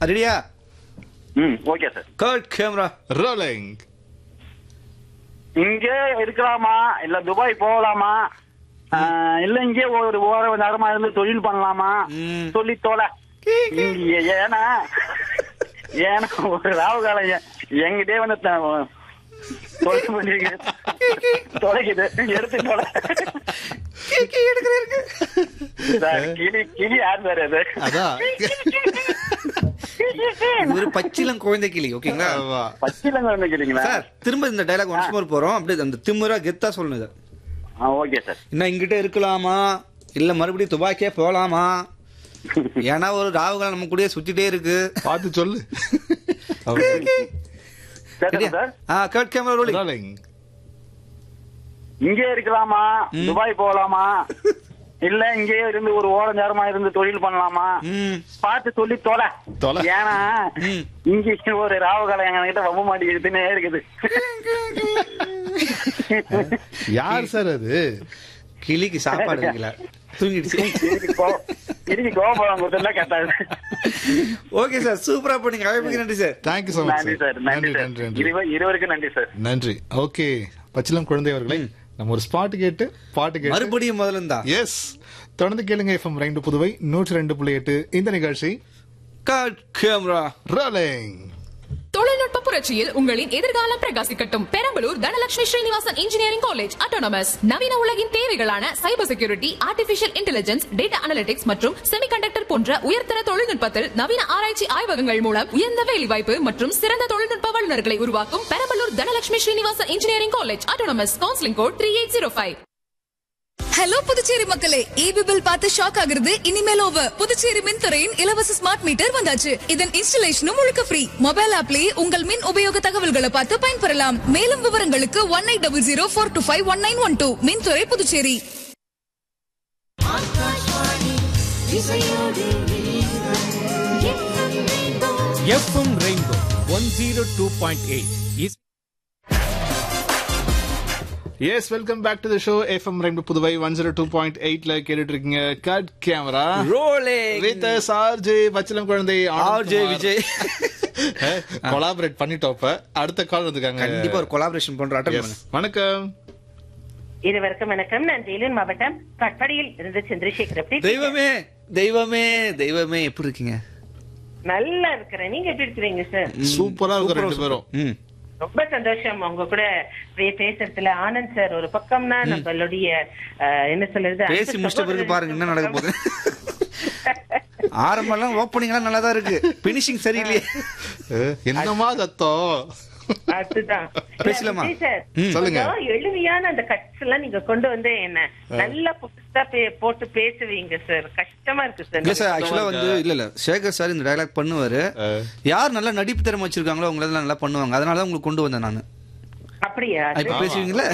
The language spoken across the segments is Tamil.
ரெடியா ம் okay sir cut camera rolling இங்கே இருக்கலாமா இல்ல துபாய் போகலாமா ஆஹ், இல்ல இங்கே ஒரு ஓர நேரமா இருந்து தொழில் பண்ணலாமா ம். சொல்லி தோல இங்க ஏன்னா ஏன்னா ஒரு ராவு காலம் எ- எங்கிட்டே வந்து த- தொழில் பண்ணிருக்கு தொலைக்குது எடுத்து தொலை சார், கிளி கிளி யார் சார் அது அதான் ஒரு பச்சிலம் குழந்தை கிளி ஓகேங்களா ஆமா. பச்சிலங்க வந்துக்கிறீங்களா சார் திரும்ப இந்த டைலாக் ஒன்ஸ் மோர் போறோம் அப்படியே அந்த திமுறா கெத்தா சொல்லணும் இதை ஓகே சார் இன்னும் இங்கிட்ட இருக்கலாமா இல்ல மறுபடியும் துபாக்கே போலாமா ஏன்னா ஒரு ராவுகாலம் நம்ம கூடயே சுத்திட்டே இருக்கு பார்த்து சொல்லு சரி சார் ஆ கட் கேமரா ரோலிங் ரோலிங் இங்கே இருக்கலாமா ம். துபாய் போகலாமா இல்ல இங்கே இருந்து ஒரு ஓர நேரமா இருந்து தொழில் பண்ணலாமா ம் பார்த்து சொல்லி தொலை தொலை. ஏன்னா ம். இங்க ஒரு ராவகாலம் எங்க கிட்ட வம்ப மாட்டேங்குதுன்னே இருக்குது யார் சார் அது கிளிக்கு சாப்பாடு வைக்கல தூங்கிடுச்சு இதுக்கு கோ- இதுக்கு கோபம் கொடுத்தா கேட்டாரு ஓகே சார் சூப்பரா பண்ணீங்க அழைப்புக்கு நன்றி சார் தேங்க்யூ so மச் நன்றி சார் நன்றி சார் நன்றி நன்றி இருவ- இருவருக்கும் நன்றி சார் நன்றி ஓகே பச்சிலம் குழந்தை அவர்களே நம்ம ஒரு ஸ்பாட் கேட்டு பாட்டு கேட்டு மறுபடியும் முதல்ல இருந்தா எஸ் தொடர்ந்து கேளுங்க எஃப்எம் ரெண்டு புதுவை நூற்றி ரெண்டு புள்ளி எட்டு இந்த நிகழ்ச்சி கட் கேமரா ரோலிங் தொழில்நுட்ப புரட்சியில் உங்களின் எதிர்காலம் பிரகாசிக்கட்டும் Perambalur Dhanalakshmi Srinivasan engineering college autonomous நவீன உலகின் தேவைகளான cyber security artificial intelligence data analytics மற்றும் செமிகண்டக்டர் போன்ற உயர்தர தொழில்நுட்பத்தில் நவீன ஆராய்ச்சி ஆய்வகங்கள் மூலம் உயர்ந்த வேலைவாய்ப்பு மற்றும் சிறந்த தொழில்நுட்ப வல்லுநர்களை உருவாக்கும் Perambalur Dhanalakshmi Srinivasan engineering college autonomous counselling code three eight zero five hello Puducherry மக்களே ஈபி பில் பார்த்து ஷாக் ஆகுறது இனிமேல் ஓவர் புதுச்சேரி மின்துறையின் இலவச ஸ்மார்ட் மீட்டர் வந்தாச்சு இதன் இன்ஸ்டலேஷனும் முழுக்க ஃப்ரீ மொபைல் ஆப்லயே உங்கள் மின் உபயோக தகவல்களை பார்த்து பயன்பெறலாம் மேலும் விவரங்களுக்கு one eight double zero four two five one nine one two மின்துறை Puducherry FM rainbow one zero two point eight is yes welcome back to the show FM ரெண்டு Puduvai one zero two point எயிட்ல கேட்டுட்டு இருக்கீங்க cut camera rolling with RJ பச்சிலம் குழந்தை ஆர்ஜே விஜய் கொலாபரேட் பண்ணிட்டோம் இப்ப அடுத்த கால் வந்திருக்காங்க கண்டிப்பா ஒரு கொலாபரேஷன் பண்ற அட்டன் Yes. பண்ணுங்க வணக்கம் இருவருக்கும் வணக்கம் நான் வேலூர் மாவட்டம் கட்படியில் இருந்து சந்திரசேகர் எப்படி இருக்கீங்க? தெய்வமே தெய்வமே தெய்வமே எப்படி இருக்கீங்க நல்லா இருக்கிறேன் நீங்க எப்படி இருக்கிறீங்க சார் சூப்பரா இருக்கும் ரெண்டு பேரும் ம் ரொம்ப சந்தோஷம் உங்க கூட இப்படியே பேசுறதுல ஆனந்த் சார் ஒரு பக்கம்னா நம்மளுடைய அஹ், என்ன சொல்றது பேசி அன்பு முடிச்சிட்ட பிறகு சகோதரர் பாருங்க என்ன நடக்க போகுது ஆரம்பம்லாம் ஓப்பனிங் எல்லாம் நல்லா தான் இருக்கு பினிஷிங் சரியில்லையே அஹ், என்னமா சத்தம் அதுதான் பேசலாமா? இல்ல, விஜய் சார், ம். சொல்லுங்க. கொஞ்சம் எளிமையான அந்த கட்ஸ் எல்லாம் நீங்க கொண்டு வந்து என்ன நல்லா புதுசா பே- போட்டு பேசுவீங்க சார் கஷ்டமா இருக்கு இல்ல சார் சார் ஆக்சுவலா வந்து இல்ல இல்ல சேகர் சார் இந்த டயலாக் பண்ணுவாரு அஹ். யார் நல்லா நடிப்பு திறமை வச்சிருக்காங்களோ அவங்க எல்லாம் நல்லா பண்ணுவாங்க அதனால தான் உங்களுக்கு கொண்டு வந்தேன் நானு அப்படியா இப்ப பேசுவீங்களா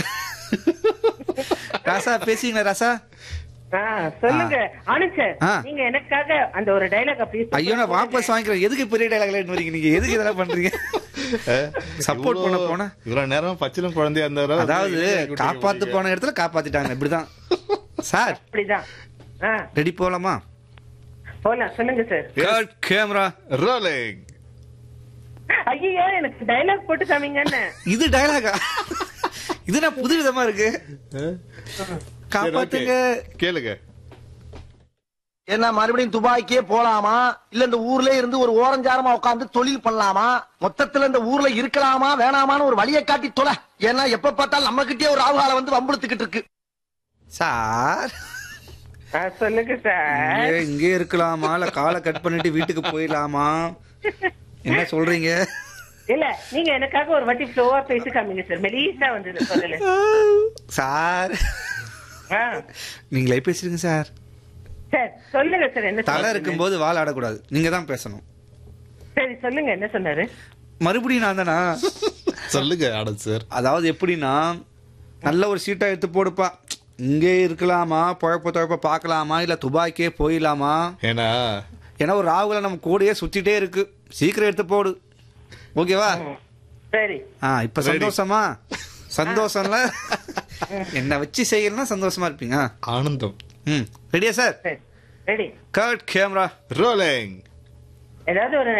ராசா பேசுவீங்களா ராசா ஆ, சொல்லுங்க ஆனந்த் சார் ஆ. நீங்க எனக்காக அந்த ஒரு டைலாக் அப்படியே ஐயோ நான் வாபஸ் வாங்கிக்கிறேன் எதுக்கு பெரிய டயலாக்ல வரீங்க நீங்க எதுக்கு இதெல்லாம் பண்றீங்க சப்போர்ட் பண்ண போனா இவ்வளவு நேரம் பச்சிலம் குழந்தையா இருந்தாரு அதாவது காப்பாத்து போன இடத்துல காப்பாத்திட்டாங்க இப்படிதான் சார் அப்படிதான் ஆ, ரெடி போலாமா போலாம் சொல்லுங்க சார் கட் கேமரா ரோலிங் ஐயோ எனக்கு டைலாக் போட்டு காமிங்கன்னு இது டயலாகா இது நான் புது விதமா இருக்கு காப்பாத்துங்க கேளுங்க என்ன மறுபடியும் துபாய்க்கே போலாமா இல்ல இந்த ஊர்ல இருந்து ஒரு ஓரஞ்சாரமா உட்கார்ந்து தொழில் பண்ணலாமா மொத்தத்துல இந்த ஊர்ல இருக்கலாமா வேணாமான்னு ஒரு வழியை காட்டி தொலை ஏன்னா எப்ப பார்த்தாலும் நம்ம கிட்டே ஒரு ஆவுகால வந்து வம்புழுத்துக்கிட்டு இருக்கு சார் ஆ, சொல்லுங்க சார் இங்கே- இங்கே இருக்கலாமா இல்ல காலை கட் பண்ணிட்டு வீட்டுக்கு போயிடலாமா என்ன சொல்றீங்க இல்ல நீங்க எனக்காக ஒரு வாட்டி ஃப்ளோவா பேசி காமிங்க சார் மெலீஸா வந்து சொல்லல சார் ஆ, நீங்களே பேசுறீங்க சார் சார் சொல்லுங்க சார் என்ன தலை சொன்னாரு? இருக்கும்போது வால் ஆடக்கூடாது நீங்க தான் பேசணும் சரி சொல்லுங்க என்ன சொன்னாரு மறுபடியும் நான் தானா சொல்லுங்க ஆனந்த் சார் அதாவது எப்படின்னா நல்ல ஒரு சீட்டா எடுத்து போடுப்பா இங்கே இருக்கலாமா குழப்ப துழப்ப பார்க்கலாமா இல்ல துபாய்க்கே போயிடலாமா ஏன்னா ஏன்னா ஒரு ராகுல நம்ம கூடயே சுத்திட்டே இருக்கு சீக்கிரம் எடுத்து போடு ஓகேவா சரி ஆ இப்ப சந்தோஷமா சந்தோஷம்ல என்ன வச்சு செய்யலன்னா சந்தோஷமா இருப்பீங்க ஆ. ஆனந்தம் ம் ரெடியா சார் சரி ரெடி கட் கேமரா ரோலிங் ஏதாவது ஒரு